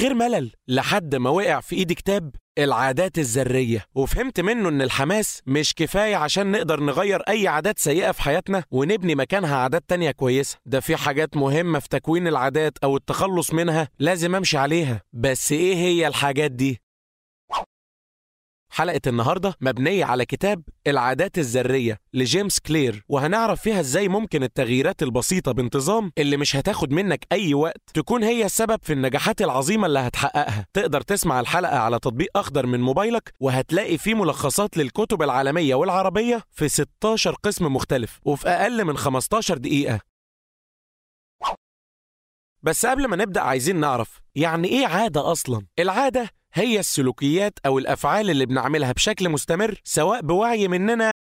غير ملل لحد ما وقع في ايدي كتاب العادات الذرية وفهمت منه إن الحماس مش كفاية عشان نقدر نغير أي عادات سيئة في حياتنا ونبني مكانها عادات تانية كويسة ده في حاجات مهمة في تكوين العادات أو التخلص منها لازم أمشي عليها بس إيه هي الحاجات دي؟ حلقة النهاردة مبنية على كتاب العادات الذرية لجيمس كلير وهنعرف فيها ازاي ممكن التغييرات البسيطة بانتظام اللي مش هتاخد منك أي وقت تكون هي السبب في النجاحات العظيمة اللي هتحققها تقدر تسمع الحلقة على تطبيق أخضر من موبايلك وهتلاقي فيه ملخصات للكتب العالمية والعربية في 16 قسم مختلف وفي أقل من 15 دقيقة بس قبل ما نبدأ عايزين نعرف يعني إيه عادة أصلا؟ العادة هي السلوكيات أو الأفعال اللي بنعملها بشكل مستمر سواء بوعي مننا